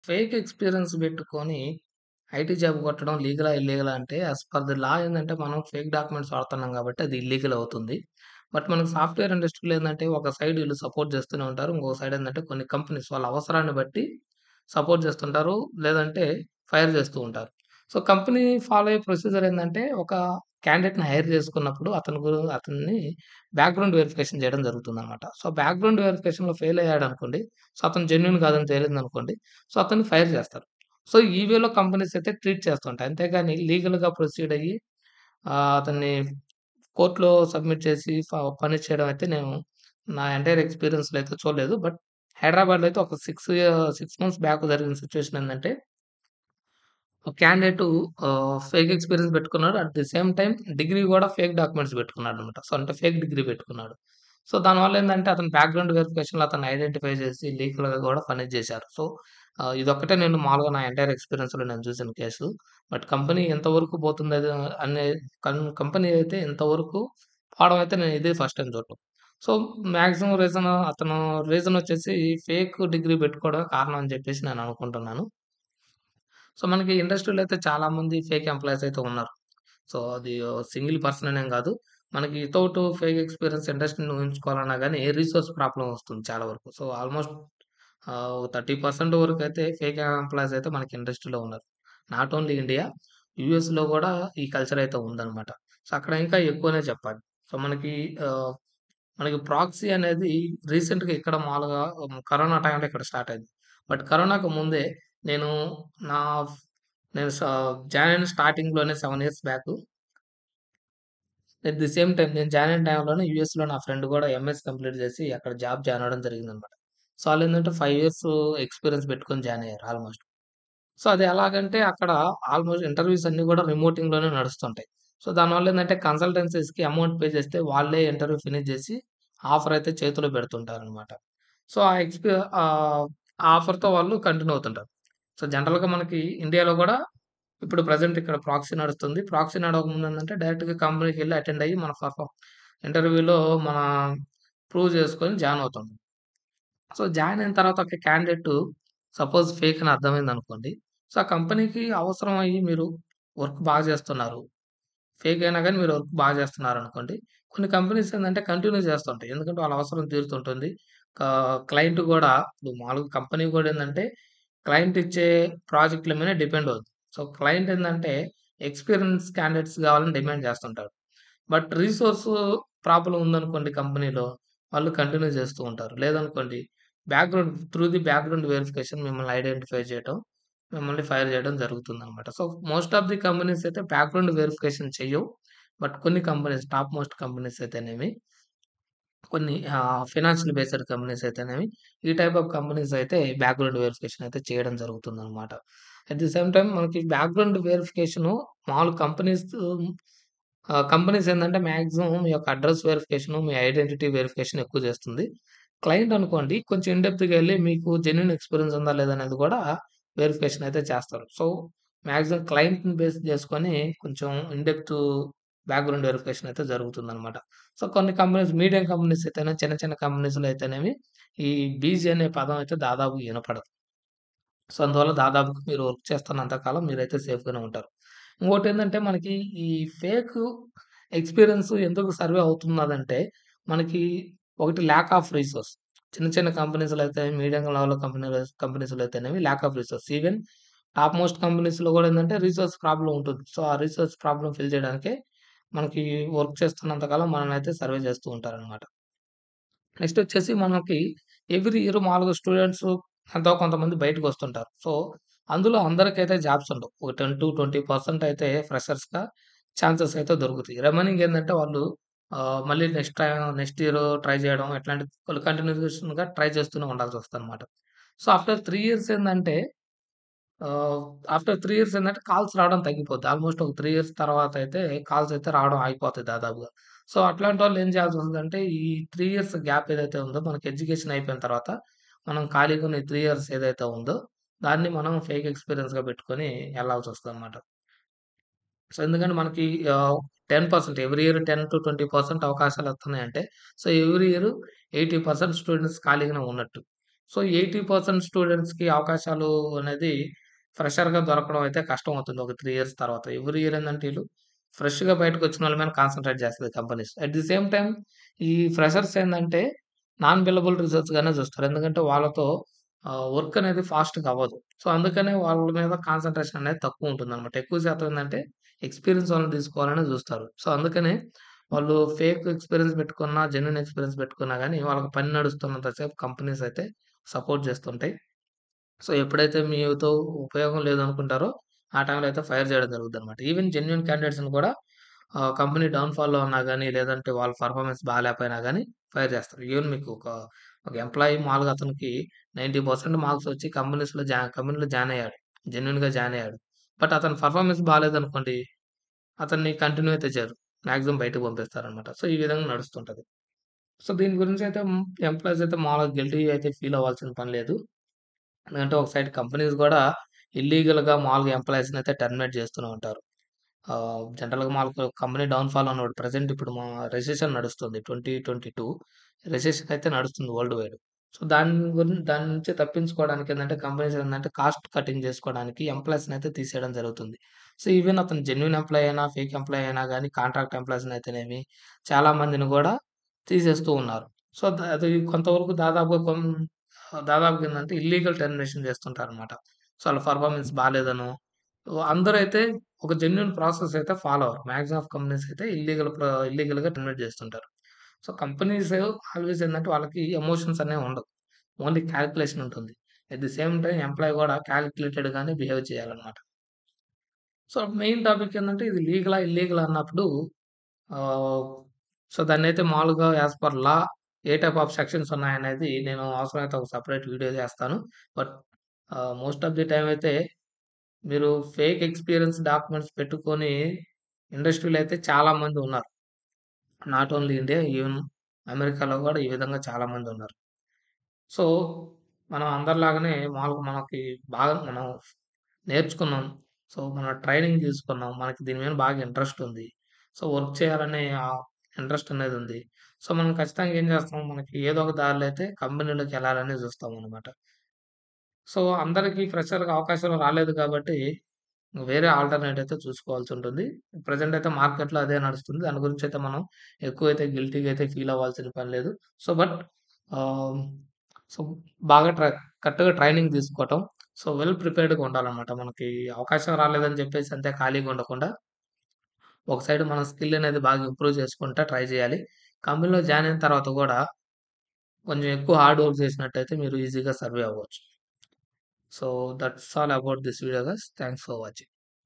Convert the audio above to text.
Fake experience బెట్టుకొని IT job కొట్టడం లీగలా? ఇల్లీగలా? అంటే యాస్ పర్ ది లా ఏందంటే మనం ఫేక్ డాక్యుమెంట్స్ వాడుతున్నాం గాబట్టి అది ఇల్లీగల్ అవుతుంది. బట్ మనకు సాఫ్ట్‌వేర్ ఇండస్ట్రీలో ఏందంటే ఒక సైడ్ ఈళ్ళు సపోర్ట్ జేస్తూనే ఉంటారు. ఇంకో సైడ్ ఏందంటే కొన్ని కంపెనీస్ వాళ్ళ అవసరాన్ని బట్టి సపోర్ట్ జేస్తుంటారు. లేదంటే ఫైర్ జేస్తూ ఉంటారు. సో, కంపెనీ ఫాలో అయ్యే ప్రొసీజర్ ఏందంటే ఒక క్యాండిడేట్‌ని హైర్ జేసుకున్నప్పుడు అతని గు అతన్ని బ్యాక్‌గ్రౌండ్ వెరిఫికేషన్ జేయడం జరుగుతుందనమాట. సో, బ్యాక్‌గ్రౌండ్ వెరిఫికేషన్‌లో ఫెయిల్ అయ్యాడనుకోండి, సో, అతను జెన్యూన్ కాదని తేలిందనుకోండి, సో, అతన్ని ఫైర్ జేస్తారు. సో, ఈ వేలో కంపెనీస్ అయితే ట్రీట్ చేస్తుంటాయి. అంతేగాని లీగల్‌గా ప్రొసీడ్ అయ్యి ఆహ్, అతన్ని కోర్ట్‌లో సబ్మిట్ చేసి ఫ పనిష్ చేయడం అయితే నేను నా ఎంటైర్ ఎక్స్‌పీరియన్స్‌లో అయితే చూడలేదు. బట్ హైదరాబాద్‌లో అయితే ఒక 6 ఇయర్ 6 మంత్స్ బ్యాక్ జరిగిన సిట్యుయేషన్ ఏందంటే ఒక క్యాండిడేటు ఆహ్, ఫేక్ ఎక్స్‌పీరియన్స్ పెట్టుకున్నాడు. At the same time degree గూడా ఫేక్ డాక్యుమెంట్స్ పెట్టుకున్నాడనమాట. సో, అంటే ఫేక్ డిగ్రీ పెట్టుకున్నాడు. సో, దానివల్ల ఏందంటే అతని బ్యాక్‌గ్రౌండ్ వెరిఫికేషన్‌లో అతన్ని ఐడెంటిఫై చేసి లీగల్‌గా గూడా పనిష్ జేశారు. సో, ఆహ్, ఇదొక్కటే నేను మామూలుగా నా ఎంటైర్ ఎక్స్‌పీరియన్స్‌లో నేను చూసిన కేసు. బట్ కంపెనీ ఎంతవరకు పోతుందది అనే కన్ కంపెనీ అయితే ఇంతవరకు పోవడం అయితే నేను ఇదే ఫస్ట్ టైమ్ చూడటం. సో, మాక్సిమం రీజన్ అతను రీజన్ వచ్చేసి ఫేక్ డిగ్రీ పెట్టుకోవడమే కారణం అని జెప్పేసి నేను అనుకుంటున్నాను. సో, మనకి ఇండస్ట్రీలో అయితే చాలామంది ఫేక్ ఎంప్లాయీస్ అయితే ఉన్నారు. సో, అది సింగిల్ పర్సన్ అనేం గాదు. మనకి వితౌట్ ఫేక్ ఎక్స్‌పీరియన్స్ ఇండస్ట్రీని ఊహించుకోవాలన్నా గాని రిసోర్స్ ప్రాబ్లమ్ వస్తుంది చాలా వరకు. సో, ఆల్‌మోస్ట్ ఆహ్, ఒక 30% వరకైతే ఫేక్ ఎంప్లాయీస్ అయితే మనకి ఇండస్ట్రీలో ఉన్నారు. నాట్ ఓన్లీ ఇండియా, యూఎస్‌లో గూడా ఈ కల్చర్ అయితే ఉందనమాట. సో, అక్కడ ఇంకా ఎక్కువనే చెప్పాలి. సో, మనకి ఆహ్, మనకి ప్రాక్సీ అనేది రీసెంట్‌గా ఇక్కడ మామూలుగా కరోనా టైంలో ఇక్కడ స్టార్ట్ అయింది. బట్ కరోనాకు ముందే నేను నా ఫ్ నేను స జాయిన్ అయిన స్టార్టింగ్‌లోనే 7 years back at the same time నేను జాయిన్ అయిన టైంలోనే యూఎస్‌లో నా ఫ్రెండ్ గూడా ఎంఎస్ కంప్లీట్ జేసి అక్కడ జాబ్ జాయిన్ అవ్వడం జరిగిందనమాట. సో, ఆళ్ళేందంటే 5 ఇయర్స్ ఎక్స్‌పీరియన్స్ పెట్టుకొని జాయిన్ అయ్యారు ఆల్‌మోస్ట్. సో, అది ఎలాగంటే అక్కడ ఆల్‌మోస్ట్ ఇంటర్వ్యూస్ అన్నీ గూడా రిమోటింగ్‌లోనే నడుస్తుంటాయి. సో, దానివల్ల ఏందంటే కన్సల్టెన్సీస్‌కి అమౌంట్ పే చేస్తే వాళ్ళే ఇంటర్వ్యూ ఫినిష్ జేసి ఆఫర్ అయితే చేతిలో పెడుతుంటారనమాట. సో, ఆ ఎక్స్‌పీ ఆహ్, ఆ ఆఫర్‌తో వాళ్ళు కంటిన్యూ అవుతుంటారు. సో, జనరల్‌గా మనకి ఇండియాలో గూడా ఇప్పుడు ప్రెజెంట్ ఇక్కడ ప్రాక్సీ నడుస్తుంది. ప్రాక్సీ నడవకముందు ఏందంటే డైరెక్ట్‌గా కంపెనీకెళ్ళి అటెండ్ అయ్యి మన పర్ఫార్మ్ ఇంటర్వ్యూలో మన ప్రూవ్ చేసుకొని జాయిన్ అవుతాం. సో, జాయిన్ అయిన తర్వాత ఒక క్యాండిడేట్ సపోజ్ ఫేక్ అని అర్థమైందనుకోండి. సో, ఆ కంపెనీకి అవసరం అయ్యి మీరు వర్క్ బాగా చేస్తున్నారు. ఫేక్ అయినా గాని మీరు వర్క్ బాగా చేస్తున్నారనుకోండి. కొన్ని కంపెనీస్ ఏందంటే కంటిన్యూ చేస్తుంటాయి. ఎందుకంటే వాళ్ళ అవసరం తీరుతుంటుంది. కా క్లయింట్ గూడా ఇప్పుడు మామూలుగా కంపెనీ గూడా ఏందంటే క్లయింట్ ఇచ్చే ప్రాజెక్ట్‌ల మీదే డిపెండ్ అవుద్ది. సో, క్లయింట్ ఏందంటే ఎక్స్‌పీరియన్స్ క్యాండిడేట్స్ కావాలని డిమాండ్ చేస్తుంటారు. బట్ రిసోర్స్ ప్రాబ్లమ్ ఉందనుకోండి కంపెనీలో వాళ్ళు కంటిన్యూ చేస్తూ ఉంటారు. లేదనుకోండి background through the background verification మిమ్మల్ని ఐడెంటిఫై చేయటం, మిమ్మల్ని ఫైర్ చేయడం జరుగుతుందనమాట. సో, మోస్ట్ ఆఫ్ ది కంపెనీస్ అయితే బ్యాక్‌గ్రౌండ్ వెరిఫికేషన్ చెయ్యవు. బట్ కొన్ని కంపెనీస్ టాప్ మోస్ట్ కంపెనీస్ అయితేనేమి కొన్ని ఆహ్, ఫైనాన్షియల్ బేస్డ్ కంపెనీస్ అయితేనేమి ఈ టైప్ ఆఫ్ కంపెనీస్ అయితే బ్యాక్‌గ్రౌండ్ వెరిఫికేషన్ అయితే చేయడం జరుగుతుందనమాట. అట్ ది సేమ్ టైమ్ మనకి బ్యాక్‌గ్రౌండ్ వెరిఫికేషను మామూలు కంపెనీస్ ఆహ్, కంపెనీస్ ఏందంటే మాక్సిమం మీ యొక్క అడ్రెస్ వెరిఫికేషను, మీ ఐడెంటిటీ వెరిఫికేషన్ ఎక్కువ చేస్తుంది. క్లయింట్ అనుకోండి కొంచెం ఇన్ డెప్త్‌గా ఎళ్లి మీకు జెన్యూన్ ఎక్స్‌పీరియన్స్ ఉందా లేదా అనేది గూడా వెరిఫికేషన్ అయితే చేస్తారు. సో, మాక్సిమం క్లయింట్‌ని బేస్ చేసుకొని కొంచెం ఇన్ డెప్త్ బ్యాక్‌గ్రౌండ్ వెరిఫికేషన్ అయితే జరుగుతుందనమాట. సో, కొన్ని కంపెనీస్ మీడియం కంపెనీస్ అయితేనే చిన్న చిన్న కంపెనీస్‌లో అయితేనేమి ఈ బీజీ అనే పదం అయితే దాదాపు ఇనపడదు. సో, అందువల్ల దాదాపుగా మీరు వర్క్ చేస్తున్నంత కాలం మీరైతే సేఫ్‌గానే ఉంటారు. ఇంకోటేందంటే మనకి ఈ ఫేక్ ఎక్స్‌పీరియన్స్ ఎందుకు సర్వే అవుతున్నదంటే మనకి ఒకటి ల్యాక్ ఆఫ్ రిసోర్స్. చిన్న చిన్న కంపెనీస్‌లో అయితే మీడియం లెవెల్ కంపెనీలో కంపెనీస్‌లో అయితేనేమి lack of resource. Even top most కంపెనీస్‌లో గూడా ఏందంటే రిసోర్స్ ప్రాబ్లమ్ ఉంటుంది. సో, ఆ రిసోర్స్ ప్రాబ్లమ్ ఫిల్ చేయడానికే మనకి వర్క్ చేస్తున్నంత కాలం మనల్నయితే సర్వే చేస్తూ ఉంటారనమాట. నెక్స్ట్ వచ్చేసి మనకి ఎవ్రీ ఇయర్ మామూలుగా స్టూడెంట్స్ ఎంతో కొంతమంది బయటకొస్తుంటారు. సో, అందులో అందరికైతే జాబ్స్ ఉండవు. ఒక 10-20% అయితే ఫ్రెషర్స్‌గా ఛాన్సెస్ అయితే దొరుకుతాయి. రిమైనింగ్ ఏందంటే వాళ్ళు ఆహ్, మళ్ళీ next time next year try చేయడం ఇట్లాంటి వాళ్ళు కంటిన్యూయేషన్‌గా ట్రై చేస్తూనే ఉండాల్సొస్తదనమాట. సో, ఆఫ్టర్ 3 ఇయర్స్ ఏందంటే ఆహ్, ఆఫ్టర్ 3 ఇయర్స్ ఏందంటే కాల్స్ రావడం తగ్గిపోద్ది. ఆల్‌మోస్ట్ ఒక 3 ఇయర్స్ తర్వాత అయితే కాల్స్ అయితే రావడం ఆగిపోతాయి దాదాపుగా. సో, అట్లాంటోళ్ళు ఏం చేయాల్సొస్తదంటే ఈ 3 ఇయర్స్ గ్యాప్ ఏదైతే ఉందో మనకి ఎడ్యుకేషన్ అయిపోయిన తర్వాత మనం ఖాళీగా ఉన్న ఈ 3 ఇయర్స్ ఏదైతే ఉందో దాన్ని మనం ఫేక్ ఎక్స్‌పీరియన్స్‌గా పెట్టుకొని ఎళ్ళాల్సొస్తదనమాట. సో, ఎందుకంటే మనకి ఆహ్, 10% ఎవ్రీ ఇయర్ 10-20% అవకాశాలొస్తున్నాయంటే సో, ఎవ్రీ ఇయర్ 80% స్టూడెంట్స్ ఖాళీగానే ఉన్నట్టు. సో, 80% స్టూడెంట్స్‌కి అవకాశాలు అనేది ఫ్రెషర్‌గా దొరకడం అయితే కష్టం అవుతుంది. ఒక 3 ఇయర్స్ తర్వాత. ఎవ్రీ ఇయర్ ఏందంటే ఈళ్ళు ఫ్రెష్‌గా బయటకొచ్చినోళ్ళ మీద కాన్సంట్రేట్ చేస్తది companies. At the same time ఈ ఫ్రెషర్స్ ఏందంటే నాన్ బిల్లబుల్ రిజల్ట్స్‌గానే చూస్తారు. ఎందుకంటే వాళ్ళతో ఆహ్, వర్క్ అనేది ఫాస్ట్‌గా అవ్వదు. సో, అందుకనే వాళ్ళ మీద కాన్సంట్రేషన్ అనేది తక్కువుంటుందనమాట. ఎక్కువ శాతం ఏందంటే ఎక్స్‌పీరియన్స్ వాళ్ళని తీసుకోవాలనే చూస్తారు. సో, అందుకనే వాళ్ళు ఫేక్ ఎక్స్‌పీరియన్స్ పెట్టుకున్నా, జెన్యూన్ ఎక్స్‌పీరియన్స్ పెట్టుకున్నా గానీ వాళ్ళకి పని నడుస్తున్నంత సేపు కంపెనీస్ అయితే సపోర్ట్ చేస్తుంటాయి. సో, ఎప్పుడైతే మీతో ఉపయోగం లేదనుకుంటారో ఆ టైంలో అయితే ఫైర్ చేయడం జరుగుద్దనమాట. ఈవెన్ జెన్యూన్ క్యాండిడేట్స్‌ని కూడా ఆహ్, కంపెనీ డౌన్‌ఫాల్‌లో ఉన్నా గానీ, లేదంటే వాళ్ళ పెర్ఫార్మన్స్ బాలేకపోయినా గానీ ఫైర్ చేస్తారు. ఈవెన్ మీకు ఒక, ఒక ఎంప్లాయీ మామూలుగా అతనికి 90% మార్క్స్ వచ్చి కంపెనీస్‌లో జా కంపెనీలో జాయిన్ అయ్యాడు. జెన్యూన్‌గా జాయిన్ అయ్యాడు. బట్ అతని పెర్ఫార్మన్స్ బాలేదనుకోండి, అతన్ని కంటిన్యూ అయితే చేయరు. మాక్సిమం బయటకి పంపిస్తారనమాట. సో, ఈ విధంగా నడుస్తుంటది. సో, దీని గురించి అయితే హ్మ్, ఎంప్లాయీస్ అయితే మామూలుగా గిల్టీ అయితే ఫీల్ అవ్వాల్సిన పని లేదు. ఎందుకంటే ఒక సైడ్ కంపెనీస్ గూడా ఇల్లీగల్‌గా మామూలుగా ఎంప్లాయీస్‌ని అయితే టెర్మినేట్ చేస్తూనే ఉంటారు. ఆహ్, జనరల్‌గా మాకు కంపెనీ డౌన్‌ఫాల్ ఉన్నప్పుడు ప్రెజెంట్ ఇప్పుడు మా రెసెషన్ నడుస్తుంది. 2022 రెసెషన్ అయితే నడుస్తుంది వరల్డ్ వైడ్. సో, దాని గురిం దాని నుంచి తప్పించుకోవడానికి ఏందంటే కంపెనీస్ ఏందంటే కాస్ట్ కటింగ్ చేసుకోవడానికి ఎంప్లాయీస్‌ని అయితే తీసేయడం జరుగుతుంది. సో, ఈవెన్ అతను జెన్యూన్ ఎంప్లాయీ అయినా, ఫేక్ ఎంప్లాయీ అయినా గానీ కాంట్రాక్ట్ ఎంప్లాయీస్‌ని అయితేనేమి చాలా మందిని గూడా తీసేస్తూ ఉన్నారు. సో, ద అది కొంతవరకు దాదాపుగా కొన్ దాదాపుగా ఏందంటే ఇల్లీగల్ టెర్మినేషన్ చేస్తుంటారనమాట. సో, ఆళ్ళ పెర్ఫార్మన్స్ బాలేదనో అందరూ అయితే ఒక జెన్యూన్ ప్రాసెస్ అయితే ఫాలో అవ్వరు. మాక్సిమం ఆఫ్ కంపెనీస్ అయితే ఇల్లీగల్ ప్ర ఇల్లీగల్‌గా టెర్మినేట్ చేస్తుంటారు. సో, కంపెనీస్ ఆల్‌వేస్ ఏందంటే వాళ్ళకి ఎమోషన్స్ అనేవి ఉండవు. ఓన్లీ కాలిక్యులేషన్ ఉంటుంది. At the same time employee గూడా కాలిక్యులేటెడ్‌గానే బిహేవ్ చేయాలనమాట. సో, మెయిన్ టాపిక్ ఏందంటే ఇది లీగలా? ఇల్లీగలా? అన్నప్పుడు ఆహ్, సో, దాన్నైతే మామూలుగా as per law a type of sections ఉన్నాయనేది నేను అవసరమైతే ఒక సెపరేట్ వీడియో చేస్తాను. But ah, most of the time అయితే మీరు ఫేక్ ఎక్స్‌పీరియన్స్ డాక్యుమెంట్స్ పెట్టుకొని ఇండస్ట్రీలో అయితే చాలా మంది ఉన్నారు. నాట్ ఓన్లీ ఇండియా ఈవెన్ అమెరికాలో గూడా ఈ విధంగా చాలా మంది ఉన్నారు. సో, మనం అందరిలాగానే మామూలుగా మనకి బాగా మనం నేర్చుకున్నాం. సో, మనం ట్రైనింగ్ తీసుకున్నాం. మనకి దీని మీద బాగా ఇంట్రెస్ట్ ఉంది. సో, వర్క్ చేయాలనే ఆహ్, ఇంట్రెస్ట్ అనేది ఉంది. సో, మనం ఖచ్చితంగా ఏం చేస్తాం? మనకి ఏదో ఒక దారిలో అయితే కంపెనీలోకి ఎళ్ళాలని చూస్తామనమాట. సో, అందరికి ఫ్రెషర్‌గా అవకాశాలు రాలేదు కాబట్టి వేరే ఆల్టర్‌నేట్ అయితే చూసుకోవాల్సుంటుంది. ప్రెజెంట్ అయితే మార్కెట్‌లో అదే నడుస్తుంది. దాని గురించి అయితే మనం ఎక్కువైతే గిల్టీ‌గా అయితే ఫీల్ అవ్వాల్సిన పని లేదు. సో, బట్ ఆహ్, సో, బాగా ట్రై కరెక్ట్‌గా ట్రైనింగ్ తీసుకోవటం. సో, వెల్ ప్రిపేర్డ్‌గా ఉండాలనమాట. మనకి అవకాశం రాలేదని చెప్పేసి అంతే ఖాళీగా ఉండకుండా ఒక సైడ్ మన స్కిల్ అనేది బాగా ఇంప్రూవ్ చేసుకుంటా ట్రై చేయాలి. కంపెనీలో జాయిన్ అయిన తర్వాత గూడా కొంచెం ఎక్కువ హార్డ్ వర్క్ చేసినట్టయితే మీరు ఈజీగా సర్వైవ్ అవ్వచ్చు. So, that's all about this video guys. Thanks for watching.